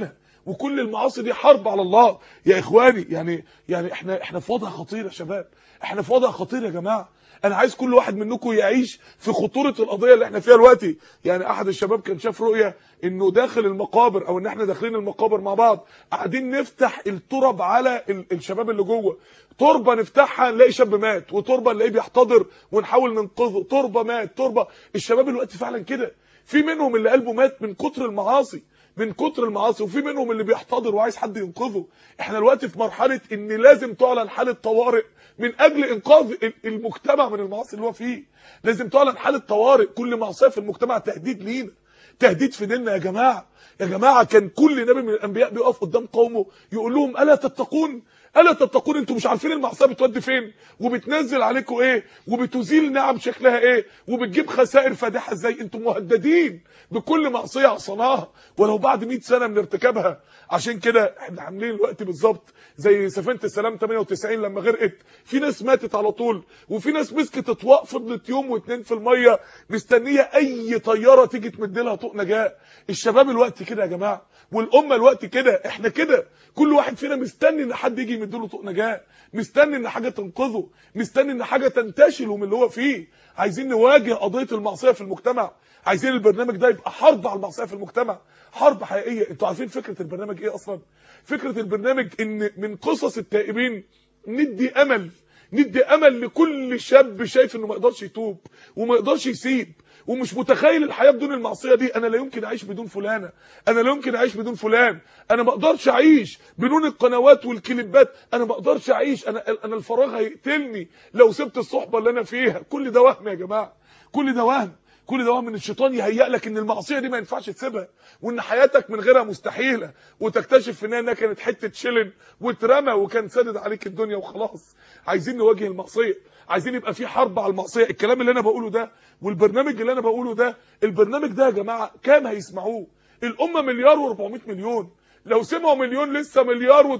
وكل المعاصي دي حرب على الله يا اخواني يعني يعني احنا احنا في وضع خطير يا شباب احنا في وضع خطير يا جماعه انا عايز كل واحد منكم يعيش في خطوره القضيه اللي احنا فيها دلوقتي يعني احد الشباب كان شاف رؤيه انه داخل المقابر او ان احنا داخلين المقابر مع بعض قاعدين نفتح التراب على ال- الشباب اللي جوه تربه نفتحها نلاقي شاب مات وتربه نلاقيه بيحتضر ونحاول ننقذه تربه مات تربه الشباب دلوقتي فعلا كده في منهم اللي قلبه مات من كتر المعاصي من كتر المعاصي وفي منهم اللي بيحتضر وعايز حد ينقذه احنا دلوقتي في مرحله ان لازم تعلن حاله طوارئ من اجل انقاذ ال- المجتمع من المعاصي اللي هو فيه لازم تعلن حاله طوارئ كل معصيه في المجتمع تهديد لينا تهديد في ديننا يا جماعه يا جماعه كان كل نبي من الانبياء بيقف قدام قومه يقول لهم الا تتقون الا تتقون انتوا مش عارفين المعصيه بتودي فين وبتنزل عليكم ايه وبتزيل نعم شكلها ايه وبتجيب خسائر فادحه ازاي انتوا مهددين بكل معصيه عصيناها ولو بعد 100 سنه من ارتكابها عشان كده احنا عاملين الوقت بالظبط زي سفينه السلام 98 لما غرقت في ناس ماتت على طول وفي ناس مسكت اطواق فضلت يوم واتنين في الميه مستنيه اي طياره تيجي تمد لها طوق نجاه الشباب الوقت كده يا جماعه والامه الوقت كده احنا كده كل واحد فينا مستني ان حد يجي يمد له طوق نجاه مستني ان حاجه تنقذه مستني ان حاجه تنتشله من اللي هو فيه عايزين نواجه قضيه المعصيه في المجتمع عايزين البرنامج ده يبقى حرب على المعصيه في المجتمع حرب حقيقيه انتوا عارفين فكره البرنامج ايه اصلا فكره البرنامج ان من قصص التائبين ندي امل ندي امل لكل شاب شايف انه ما يقدرش يتوب وما يقدرش يسيب ومش متخيل الحياه بدون المعصيه دي انا لا يمكن اعيش بدون فلانه انا لا يمكن اعيش بدون فلان انا ما اقدرش اعيش بدون القنوات والكليبات انا ما اقدرش اعيش انا انا الفراغ هيقتلني لو سبت الصحبه اللي انا فيها كل ده وهم يا جماعه كل ده وهم كل ده وهم ان الشيطان يهيئ لك ان المعصيه دي ما ينفعش تسيبها وان حياتك من غيرها مستحيله وتكتشف في انها كانت حته شلن واترمى وكان سادد عليك الدنيا وخلاص عايزين نواجه المعصيه عايزين يبقى في حرب على المعصيه الكلام اللي انا بقوله ده والبرنامج اللي انا بقوله ده البرنامج ده يا جماعه كام هيسمعوه الامه مليار و400 مليون لو سمعوا مليون لسه مليار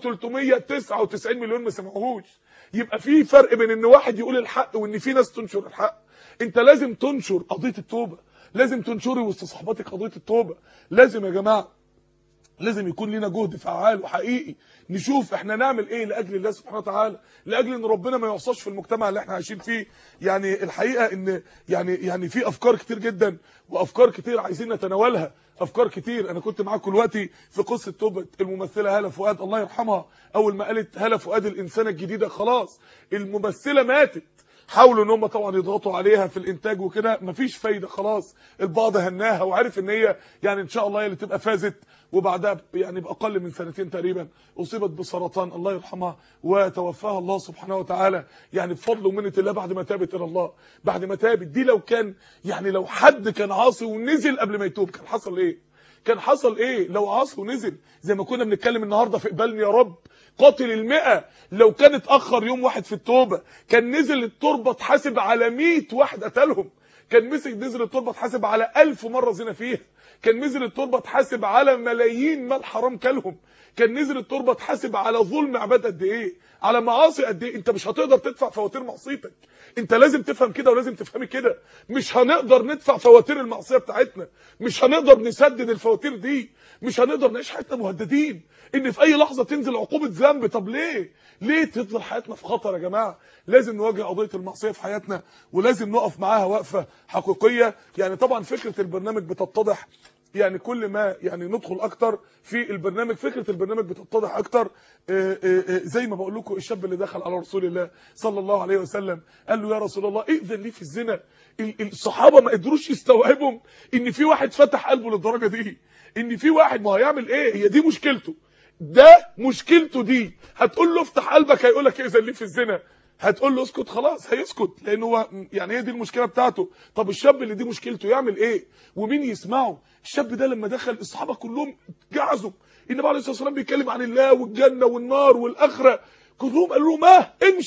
و399 مليون ما سمعوهوش يبقى في فرق بين ان واحد يقول الحق وان في ناس تنشر الحق انت لازم تنشر قضيه التوبه لازم تنشري وسط صحباتك قضيه التوبه لازم يا جماعه لازم يكون لنا جهد فعال وحقيقي نشوف احنا نعمل ايه لاجل الله سبحانه وتعالى لاجل ان ربنا ما يعصاش في المجتمع اللي احنا عايشين فيه يعني الحقيقه ان يعني يعني في افكار كتير جدا وافكار كتير عايزين نتناولها افكار كتير انا كنت معاكم دلوقتي في قصه توبه الممثله هاله فؤاد الله يرحمها اول ما قالت هاله فؤاد الانسانه الجديده خلاص الممثله ماتت حاولوا ان هم طبعا يضغطوا عليها في الانتاج وكده مفيش فايده خلاص البعض هناها وعارف ان هي يعني ان شاء الله هي اللي تبقى فازت وبعدها يعني باقل من سنتين تقريبا اصيبت بسرطان الله يرحمها وتوفاها الله سبحانه وتعالى يعني بفضل ومنه الله بعد ما تابت الى الله بعد ما تابت دي لو كان يعني لو حد كان عاصي ونزل قبل ما يتوب كان حصل ايه كان حصل ايه لو عاصي ونزل زي ما كنا بنتكلم النهارده في اقبالني يا رب قاتل المئة لو كان اتأخر يوم واحد في التوبة كان نزل التربة اتحاسب على 100 واحد قتلهم كان مسك نزل التربة اتحاسب على ألف مرة زنا فيها كان نزل التربة اتحاسب على ملايين مال حرام كلهم كان نزل التربة اتحاسب على ظلم عباد قد ايه على معاصي قد ايه انت مش هتقدر تدفع فواتير معصيتك انت لازم تفهم كده ولازم تفهمي كده مش هنقدر ندفع فواتير المعصيه بتاعتنا مش هنقدر نسدد الفواتير دي مش هنقدر نعيش حياتنا مهددين ان في اي لحظه تنزل عقوبه ذنب طب ليه ليه تفضل حياتنا في خطر يا جماعه لازم نواجه قضيه المعصيه في حياتنا ولازم نقف معاها وقفه حقيقيه يعني طبعا فكره البرنامج بتتضح يعني كل ما يعني ندخل اكتر في البرنامج فكره البرنامج بتتضح اكتر آآ آآ زي ما بقول لكم الشاب اللي دخل على رسول الله صلى الله عليه وسلم قال له يا رسول الله ائذن لي في الزنا الصحابه ما قدروش يستوعبوا ان في واحد فتح قلبه للدرجه دي ان في واحد ما هيعمل ايه هي دي مشكلته ده مشكلته دي هتقول له افتح قلبك هيقول لك ائذن لي في الزنا هتقول له اسكت خلاص هيسكت لان هو يعني هي دي المشكله بتاعته طب الشاب اللي دي مشكلته يعمل ايه ومين يسمعه الشاب ده لما دخل الصحابه كلهم جعزوا النبي عليه الصلاه والسلام بيتكلم عن الله والجنه والنار والاخره كلهم قالوا له ما امشي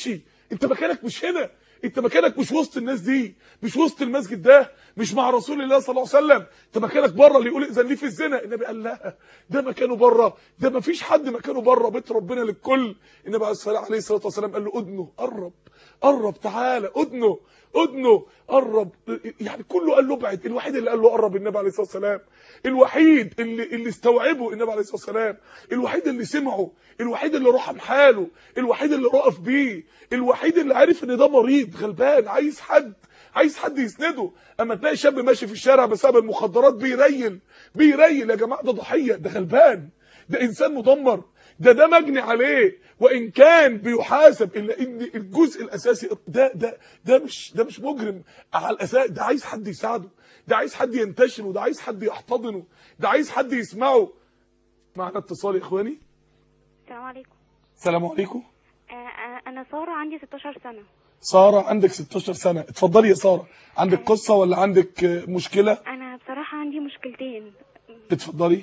انت مكانك مش هنا انت مكانك مش وسط الناس دي مش وسط المسجد ده مش مع رسول الله صلى الله عليه وسلم انت مكانك بره اللي يقول اذن لي في الزنا النبي قال لا ده مكانه بره ده ما فيش حد مكانه بره بيت ربنا للكل النبي عليه الصلاه عليه الصلاه والسلام قال له ادنه قرب قرب تعالى ادنه ادنه قرب يعني كله قال له ابعد الوحيد اللي قال له قرب النبي عليه الصلاه والسلام الوحيد اللي اللي استوعبه النبي عليه الصلاه والسلام الوحيد اللي سمعه الوحيد اللي رحم حاله الوحيد اللي رأف بيه الوحيد اللي عارف ان ده مريض غلبان عايز حد عايز حد يسنده اما تلاقي شاب ماشي في الشارع بسبب المخدرات بيريل بيريل يا جماعه ده ضحيه ده غلبان ده انسان مدمر ده ده مجني عليه وان كان بيحاسب الا ان الجزء الاساسي ده ده ده مش ده مش مجرم على الاساس ده عايز حد يساعده ده عايز حد ينتشره ده عايز حد يحتضنه ده عايز حد يسمعه معنا اتصال يا اخواني السلام عليكم السلام عليكم آه، آه، انا ساره عندي 16 سنه ساره عندك 16 سنه اتفضلي يا ساره عندك قصه ولا عندك آه، مشكله انا بصراحه عندي مشكلتين اتفضلي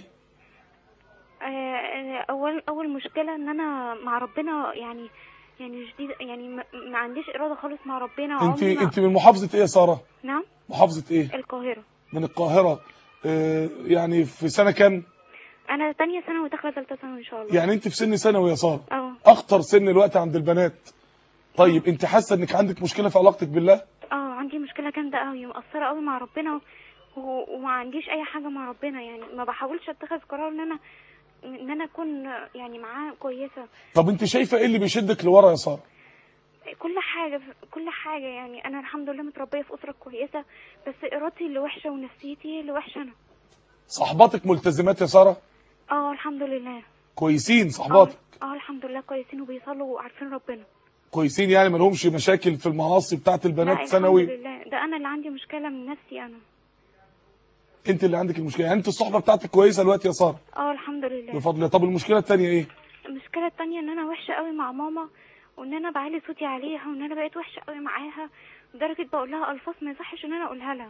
آه، آه، اول اول مشكله ان انا مع ربنا يعني يعني شديد يعني ما ما عنديش اراده خالص مع ربنا انت عمري ما- انت من محافظه ايه يا ساره نعم محافظه ايه القاهره من القاهره آه، يعني في سنه كام انا تانية سنه وداخله ثالثه سنه ان شاء الله يعني انت في سن ثانوي يا ساره اه اخطر سن الوقت عند البنات طيب انت حاسه انك عندك مشكله في علاقتك بالله اه عندي مشكله جامده قوي مقصره قوي مع ربنا و- وما عنديش اي حاجه مع ربنا يعني ما بحاولش اتخذ قرار ان انا ان انا اكون يعني معاه كويسه طب انت شايفه ايه اللي بيشدك لورا يا ساره كل حاجة كل حاجة يعني أنا الحمد لله متربية في أسرة كويسة بس إرادتي اللي وحشة ونفسيتي اللي وحشة أنا صحباتك ملتزمات يا ساره اه الحمد لله كويسين صحباتك اه الحمد لله كويسين وبيصلوا وعارفين ربنا كويسين يعني ما لهمش مشاكل في المعاصي بتاعت لا البنات الحمد ثانوي لله ده أنا اللي عندي مشكلة من نفسي أنا انت اللي عندك المشكله يعني انت الصحبه بتاعتك كويسه دلوقتي يا ساره اه الحمد لله بفضل الله طب المشكله الثانيه ايه المشكلة التانية إن أنا وحشة قوي مع ماما وإن أنا بعلي صوتي عليها وإن أنا بقيت وحشة قوي معاها لدرجة بقول لها ألفاظ ما يصحش إن أنا أقولها لها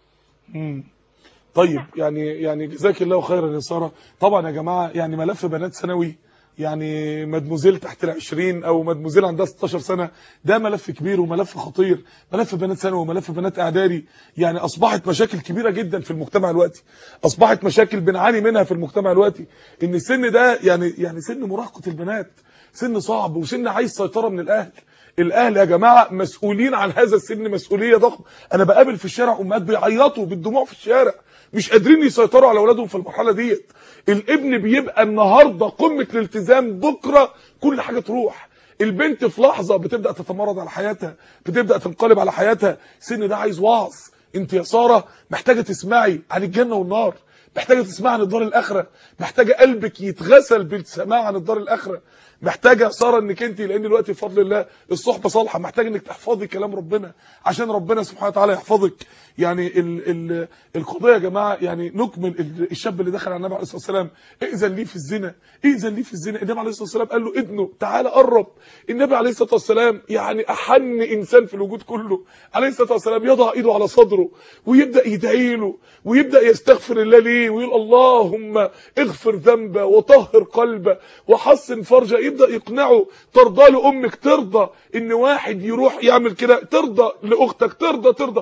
مم. طيب يعني يعني جزاك الله خيرا يا ساره طبعا يا جماعه يعني ملف بنات ثانوي يعني مدموزيل تحت العشرين او مدموزيل عندها 16 سنه ده ملف كبير وملف خطير ملف بنات ثانوي وملف بنات اعدادي يعني اصبحت مشاكل كبيره جدا في المجتمع دلوقتي اصبحت مشاكل بنعاني منها في المجتمع دلوقتي ان السن ده يعني يعني سن مراهقه البنات سن صعب وسن عايز سيطره من الاهل الاهل يا جماعه مسؤولين عن هذا السن مسؤوليه ضخمه انا بقابل في الشارع امهات بيعيطوا بالدموع في الشارع مش قادرين يسيطروا على اولادهم في المرحله ديت الابن بيبقى النهارده قمه الالتزام بكره كل حاجه تروح البنت في لحظه بتبدا تتمرد على حياتها بتبدا تنقلب على حياتها السن ده عايز وعظ انت يا ساره محتاجه تسمعي عن الجنه والنار محتاجه تسمعي عن الدار الاخره محتاجه قلبك يتغسل بالسماع عن الدار الاخره محتاجه يا ساره انك انت لان دلوقتي بفضل الله الصحبه صالحه محتاجه انك تحفظي كلام ربنا عشان ربنا سبحانه وتعالى يحفظك يعني ال ال القضيه يا جماعه يعني نكمل ال- الشاب اللي دخل على النبي عليه الصلاه والسلام ائذن لي في الزنا ائذن لي في الزنا النبي عليه الصلاه والسلام قال له ابنه تعالى قرب النبي عليه الصلاه والسلام يعني احن انسان في الوجود كله عليه الصلاه والسلام يضع ايده على صدره ويبدا يدعي له ويبدا يستغفر الله ليه ويقول اللهم اغفر ذنبه وطهر قلبه وحسن فرجه يبدا يقنعه ترضى لامك ترضى ان واحد يروح يعمل كده ترضى لاختك ترضى ترضى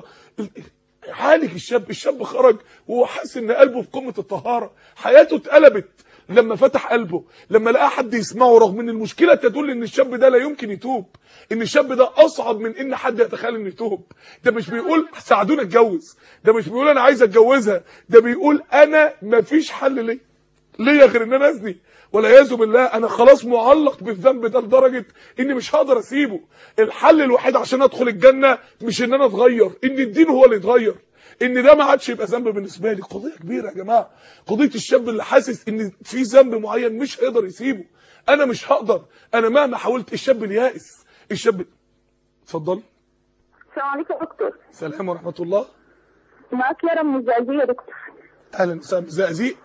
عالج الشاب الشاب خرج وهو حاسس ان قلبه في قمه الطهاره حياته اتقلبت لما فتح قلبه لما لقى حد يسمعه رغم ان المشكله تدل ان الشاب ده لا يمكن يتوب ان الشاب ده اصعب من ان حد يتخيل انه يتوب ده مش بيقول ساعدوني اتجوز ده مش بيقول انا عايز اتجوزها ده بيقول انا مفيش حل ليا ليا غير ان انا ازني والعياذ بالله انا خلاص معلق بالذنب ده لدرجه اني مش هقدر اسيبه الحل الوحيد عشان ادخل الجنه مش ان انا اتغير ان الدين هو اللي يتغير ان ده ما عادش يبقى ذنب بالنسبه لي قضيه كبيره يا جماعه قضيه الشاب اللي حاسس ان في ذنب معين مش هيقدر يسيبه انا مش هقدر انا مهما حاولت الشاب اليائس الشاب اتفضل السلام عليكم يا دكتور سلام ورحمه الله معاك يارا من الزقازيق يا دكتور اهلا وسهلا زقازيق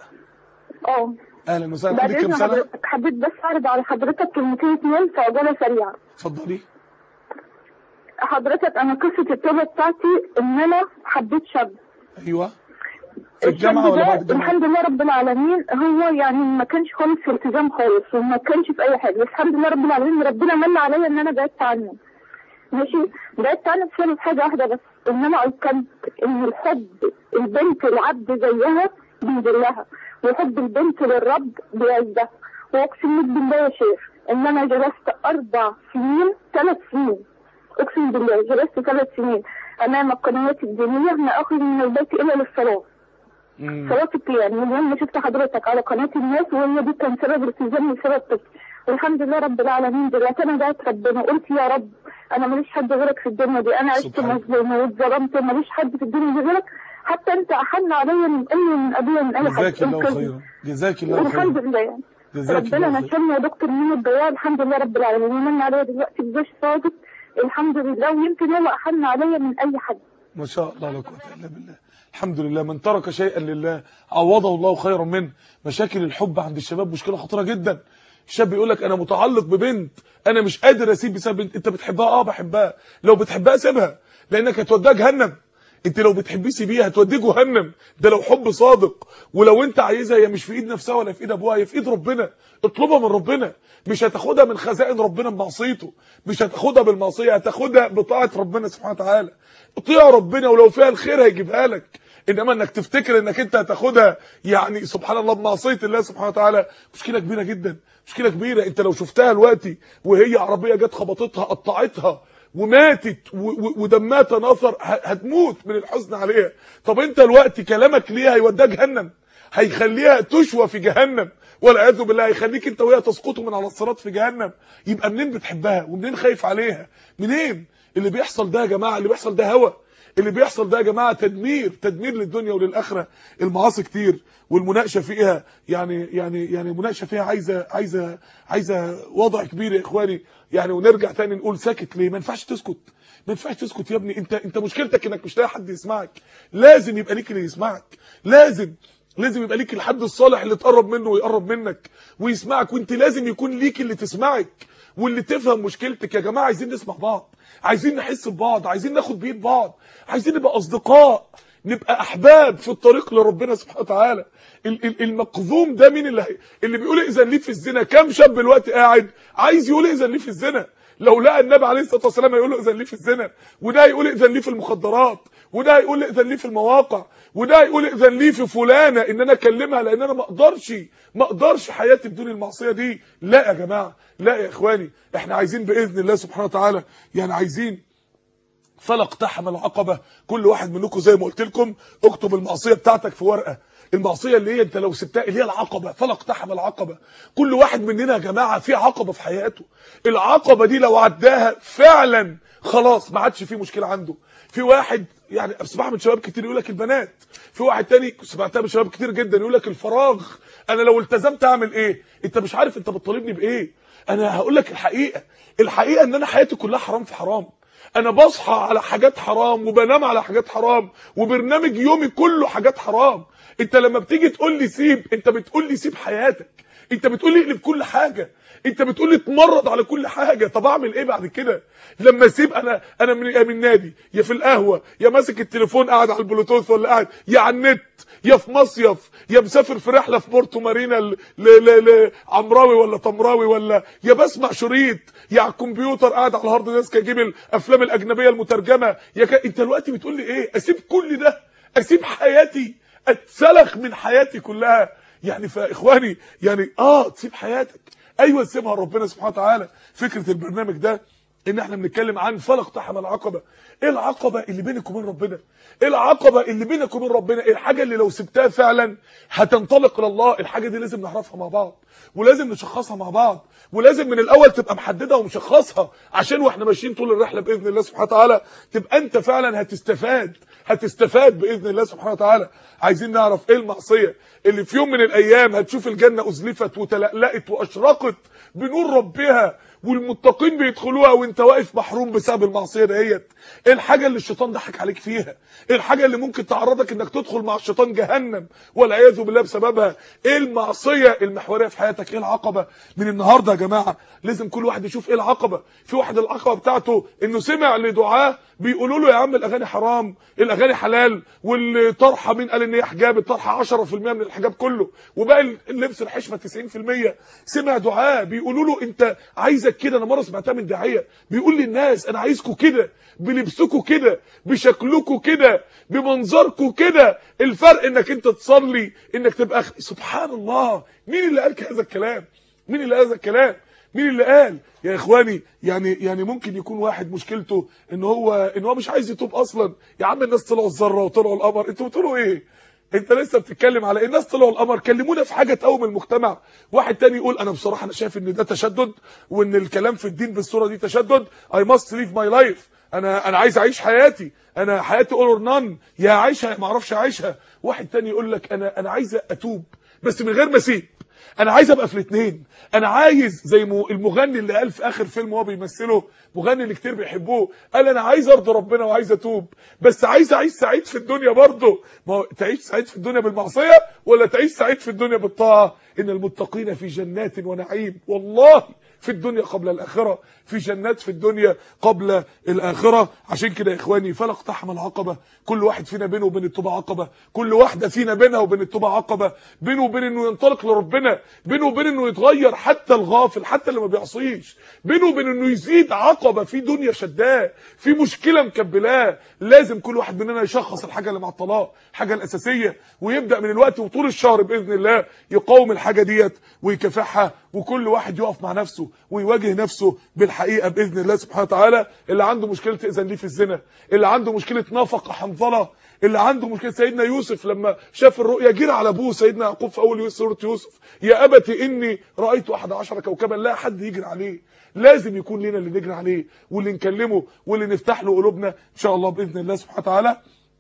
اه اهلا وسهلا بعد عندك كام اذن سنه حضرتك حبيت بس اعرض على حضرتك كلمتين اتنين في عجاله سريعه اتفضلي حضرتك انا قصه التوبه بتاعتي ان انا حبيت شاب ايوه في الجامعه ولا بعد الشاب ده الجامعه الحمد لله رب العالمين هو يعني ما كانش خالص في التزام خالص وما كانش في اي حاجه بس الحمد لله رب العالمين ربنا من عليا ان انا بعدت عنه ماشي بقيت انا فاهم حاجه واحده بس ان انا ايقنت ان الحب البنت العبد زيها بيذلها وحب البنت للرب بيعزها واقسم لك بالله يا شيخ ان انا جلست اربع سنين ثلاث سنين اقسم بالله جلست ثلاث سنين امام القنوات الدينيه ما اخرج من البيت الا للصلاه مم. صلاه القيام من يوم ما شفت حضرتك على قناه الناس وهي دي كان سبب التزامي وسبب طفل والحمد لله رب العالمين دلوقتي انا دعيت ربنا قلت يا رب انا ماليش حد غيرك في الدنيا دي انا عشت سبحان الله. مظلومه واتظلمت ماليش حد في الدنيا دي غيرك حتى انت احن عليا من امي ومن ابويا من اي حد جزاك الله انقذني. خيرا جزاك الله والحمد خيرا لله يعني جزاك ربنا الله خيرا نشرني يا دكتور من الضياع الحمد لله رب العالمين ومن عليا دلوقتي بجيش صادق الحمد لله ويمكن هو احن عليا من اي حد ما شاء الله لا قوه الا بالله الحمد لله من ترك شيئا لله عوضه الله خيرا منه مشاكل الحب عند الشباب مشكله خطيره جدا الشاب يقول لك انا متعلق ببنت انا مش قادر اسيب بسبب بنت انت بتحبها اه بحبها لو بتحبها سيبها لانك هتوديها جهنم انت لو بتحبيه سيبيها هتوديه جهنم ده لو حب صادق ولو انت عايزها هي مش في ايد نفسها ولا في ايد ابوها هي في ايد ربنا اطلبها من ربنا مش هتاخدها من خزائن ربنا بمعصيته مش هتاخدها بالمعصيه هتاخدها بطاعه ربنا سبحانه وتعالى اطيع ربنا ولو فيها الخير هيجيبها لك انما انك تفتكر انك انت هتاخدها يعني سبحان الله بمعصيه الله سبحانه وتعالى مشكله كبيره جدا مشكله كبيره انت لو شفتها دلوقتي وهي عربيه جت خبطتها قطعتها وماتت و- و- ودمها تناثر ه- هتموت من الحزن عليها طب انت دلوقتي كلامك ليها هيوديها جهنم هيخليها تشوى في جهنم والعياذ بالله هيخليك انت وهي تسقطوا من على الصراط في جهنم يبقى منين بتحبها ومنين خايف عليها منين اللي بيحصل ده يا جماعه اللي بيحصل ده هوى اللي بيحصل ده يا جماعه تدمير تدمير للدنيا وللاخره المعاصي كتير والمناقشه فيها يعني يعني يعني المناقشه فيها عايزه عايزه عايزه وضع كبير يا اخواني يعني ونرجع تاني نقول ساكت ليه ما ينفعش تسكت ما ينفعش تسكت يا ابني انت انت مشكلتك انك مش لاقي حد يسمعك لازم يبقى ليك اللي يسمعك لازم لازم يبقى ليك الحد الصالح اللي تقرب منه ويقرب منك ويسمعك وانت لازم يكون ليك اللي تسمعك واللي تفهم مشكلتك يا جماعه عايزين نسمع بعض عايزين نحس ببعض عايزين ناخد بيد بعض عايزين نبقى اصدقاء نبقى احباب في الطريق لربنا سبحانه وتعالى ال- ال- المقذوم ده مين اللي هي- اللي بيقول اذن لي في الزنا كام شاب دلوقتي قاعد عايز يقول اذن لي في الزنا لو لقى النبي عليه الصلاه والسلام هيقول له اذن لي في الزنا وده هيقول اذن لي في المخدرات وده هيقول اذن لي في المواقع وده هيقول اذن لي في فلانه ان انا اكلمها لان انا ما اقدرش ما اقدرش حياتي بدون المعصيه دي لا يا جماعه لا يا اخواني احنا عايزين باذن الله سبحانه وتعالى يعني عايزين فلا اقتحم العقبه كل واحد منكم زي ما قلت لكم اكتب المعصيه بتاعتك في ورقه المعصيه اللي هي انت لو سبتها اللي هي العقبه فلا اقتحم العقبه كل واحد مننا يا جماعه في عقبه في حياته العقبه دي لو عداها فعلا خلاص ما عادش في مشكله عنده في واحد يعني بسمعها من شباب كتير يقول لك البنات في واحد تاني سمعتها من شباب كتير جدا يقول لك الفراغ انا لو التزمت اعمل ايه انت مش عارف انت بتطالبني بايه انا هقول لك الحقيقه الحقيقه ان انا حياتي كلها حرام في حرام انا بصحى على حاجات حرام وبنام على حاجات حرام وبرنامج يومي كله حاجات حرام انت لما بتيجي تقول لي سيب انت بتقول لي سيب حياتك انت بتقول لي اقلب كل حاجه انت بتقول لي اتمرد على كل حاجه طب اعمل ايه بعد كده لما اسيب انا انا من يا من النادي يا في القهوه يا ماسك التليفون قاعد على البلوتوث ولا قاعد يا على النت يا في مصيف يا مسافر في رحله في بورتو مارينا ل- ل- ل- لعمراوي ولا طمراوي ولا يا بسمع شريط يا على الكمبيوتر قاعد على الهارد ديسك اجيب الافلام الاجنبيه المترجمه يا ك... انت دلوقتي بتقول لي ايه اسيب كل ده اسيب حياتي اتسلخ من حياتي كلها يعني فاخواني يعني اه تسيب حياتك ايوه تسيبها ربنا سبحانه وتعالى فكره البرنامج ده ان احنا بنتكلم عن فلا اقتحم العقبه ايه العقبه اللي بينك وبين ربنا ايه العقبه اللي بينك وبين ربنا ايه الحاجه اللي لو سبتها فعلا هتنطلق لله الحاجه دي لازم نعرفها مع بعض ولازم نشخصها مع بعض ولازم من الاول تبقى محددها ومشخصها عشان واحنا ماشيين طول الرحله باذن الله سبحانه وتعالى تبقى انت فعلا هتستفاد هتستفاد باذن الله سبحانه وتعالى عايزين نعرف ايه المعصيه اللي في يوم من الايام هتشوف الجنه ازلفت وتلألأت واشرقت بنور ربها والمتقين بيدخلوها وانت واقف محروم بسبب المعصيه ديت ايه الحاجه اللي الشيطان ضحك عليك فيها ايه الحاجه اللي ممكن تعرضك انك تدخل مع الشيطان جهنم والعياذ بالله بسببها ايه المعصيه المحوريه في حياتك ايه العقبه من النهارده يا جماعه لازم كل واحد يشوف ايه العقبه في واحد العقبه بتاعته انه سمع لدعاه بيقولوا له يا عم الاغاني حرام الاغاني حلال والطرحه مين قال ان هي حجاب الطرحه 10% من الحجاب كله وباقي اللبس الحشمه 90% سمع دعاه بيقولوا له انت عايزك عايزك كده انا مره سمعتها من داعيه بيقول للناس انا عايزكم كده بلبسكم كده بشكلكم كده بمنظركم كده الفرق انك انت تصلي انك تبقى أخ... سبحان الله مين اللي قال هذا الكلام مين اللي قال هذا الكلام مين اللي قال يا اخواني يعني يعني ممكن يكون واحد مشكلته ان هو ان هو مش عايز يتوب اصلا يا عم الناس طلعوا الذره وطلعوا القمر انتوا بتقولوا ايه انت لسه بتتكلم على الناس طلعوا القمر كلمونا في حاجه تقوم المجتمع واحد تاني يقول انا بصراحه انا شايف ان ده تشدد وان الكلام في الدين بالصوره دي تشدد اي ماست ليف ماي لايف انا انا عايز اعيش حياتي انا حياتي اول اور نان يا اعيشها ما اعرفش اعيشها واحد تاني يقول لك انا انا عايز اتوب بس من غير ما اسيب انا عايز ابقى في الاثنين انا عايز زي المغني اللي قال في اخر فيلم هو بيمثله مغني اللي كتير بيحبوه قال انا عايز ارضي ربنا وعايز اتوب بس عايز اعيش سعيد في الدنيا برضه ما هو تعيش سعيد في الدنيا بالمعصيه ولا تعيش سعيد في الدنيا بالطاعه ان المتقين في جنات ونعيم والله في الدنيا قبل الآخرة في جنات في الدنيا قبل الآخرة عشان كده يا إخواني فلا اقتحم العقبة كل واحد فينا بينه وبين التوبة عقبة كل واحدة فينا بينها وبين التوبة عقبة بينه وبين انه ينطلق لربنا بينه وبين انه يتغير حتى الغافل حتى اللي ما بيعصيش بينه وبين انه يزيد عقبة في دنيا شداه في مشكلة مكبلاه لازم كل واحد مننا يشخص الحاجة اللي مع الطلاق الحاجة الأساسية ويبدأ من الوقت وطول الشهر بإذن الله يقاوم الحاجة ديت ويكافحها وكل واحد يقف مع نفسه ويواجه نفسه بالحقيقة بإذن الله سبحانه وتعالى اللي عنده مشكلة إذن ليه في الزنا اللي عنده مشكلة نفقة حنظلة اللي عنده مشكلة سيدنا يوسف لما شاف الرؤيا جرى على ابوه سيدنا يعقوب في اول سوره يوسف يا ابت اني رايت 11 كوكبا لا حد يجري عليه لازم يكون لنا اللي نجري عليه واللي نكلمه واللي نفتح له قلوبنا ان شاء الله باذن الله سبحانه وتعالى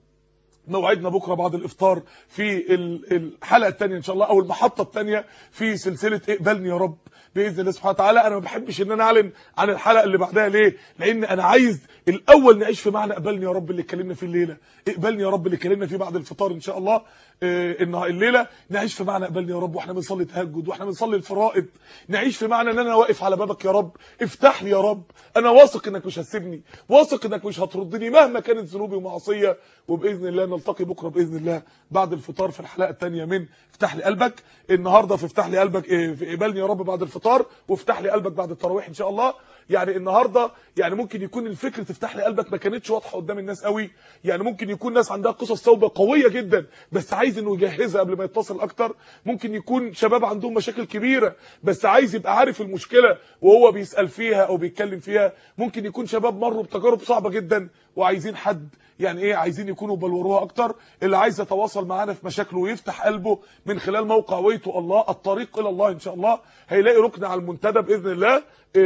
موعدنا بكره بعد الافطار في الحلقه الثانيه ان شاء الله او المحطه الثانيه في سلسله اقبلني يا رب باذن الله سبحانه وتعالى انا ما بحبش ان انا اعلن عن الحلقه اللي بعدها ليه لان انا عايز الاول نعيش في معنى اقبلني يا رب اللي اتكلمنا فيه الليله اقبلني يا رب اللي اتكلمنا فيه بعد الفطار ان شاء الله آه الليله نعيش في معنى اقبلني يا رب واحنا بنصلي تهجد واحنا بنصلي الفرائض نعيش في معنى ان انا واقف على بابك يا رب افتح لي يا رب انا واثق انك مش هتسيبني واثق انك مش هتردني مهما كانت ذنوبي ومعاصيه وباذن الله نلتقي بكره باذن الله بعد الفطار في الحلقه الثانيه من افتح لي قلبك النهارده في افتح لي قلبك إيه في اقبلني يا رب بعد الفطار وافتح لي قلبك بعد التراويح ان شاء الله يعني النهارده يعني ممكن يكون الفكره تفتح لي قلبك ما كانتش واضحه قدام الناس قوي يعني ممكن يكون ناس عندها قصص توبه قويه جدا بس عايز انه يجهزها قبل ما يتصل اكتر ممكن يكون شباب عندهم مشاكل كبيره بس عايز يبقى عارف المشكله وهو بيسال فيها او بيتكلم فيها ممكن يكون شباب مروا بتجارب صعبه جدا وعايزين حد يعني ايه عايزين يكونوا بلوروها اكتر اللي عايز يتواصل معانا في مشاكله ويفتح قلبه من خلال موقع ويتو الله الطريق الى الله ان شاء الله هيلاقي ركن على المنتدى باذن الله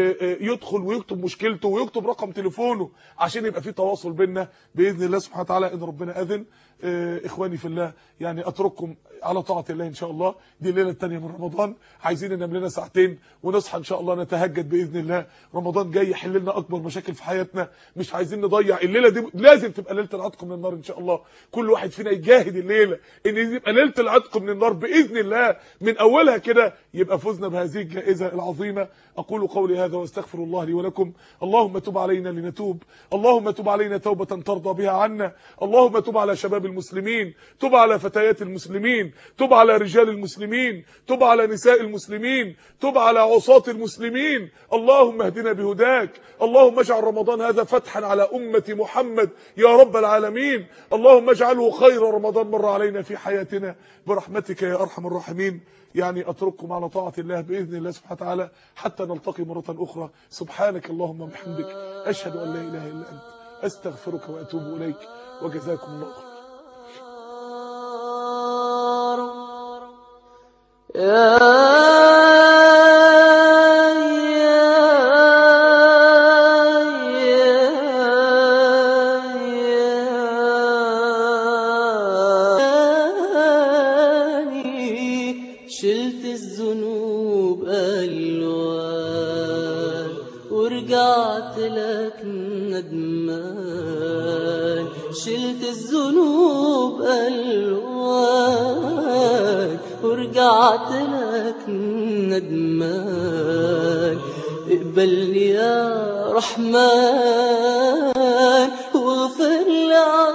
يدخل ويكتب مشكلته ويكتب رقم تليفونه عشان يبقى في تواصل بيننا باذن الله سبحانه وتعالى ان ربنا اذن اخواني في الله يعني اترككم على طاعه الله ان شاء الله دي الليله الثانيه من رمضان عايزين ننام لنا ساعتين ونصحى ان شاء الله نتهجد باذن الله رمضان جاي يحل لنا اكبر مشاكل في حياتنا مش عايزين نضيع الليله دي لازم تبقى ليله العتق من النار ان شاء الله كل واحد فينا يجاهد الليله ان يبقى ليله العتق من النار باذن الله من اولها كده يبقى فزنا بهذه الجائزه العظيمه اقول قولي هذا واستغفر الله لي ولكم اللهم تب علينا لنتوب اللهم تب علينا توبه ترضى بها عنا اللهم تب على شباب المسلمين تب على فتيات المسلمين تب على رجال المسلمين تب على نساء المسلمين تب على عصاة المسلمين اللهم اهدنا بهداك اللهم اجعل رمضان هذا فتحا على أمة محمد يا رب العالمين اللهم اجعله خير رمضان مر علينا في حياتنا برحمتك يا أرحم الراحمين يعني أترككم على طاعة الله بإذن الله سبحانه وتعالى حتى نلتقي مرة أخرى سبحانك اللهم وبحمدك أشهد أن لا إله إلا أنت أستغفرك وأتوب إليك وجزاكم الله خير يا شلت الذنوب ألوان ورجعت لك ندمان شلت الذنوب ألوان ورجعت لك ندمان اقبلني يا رحمن واغفر لي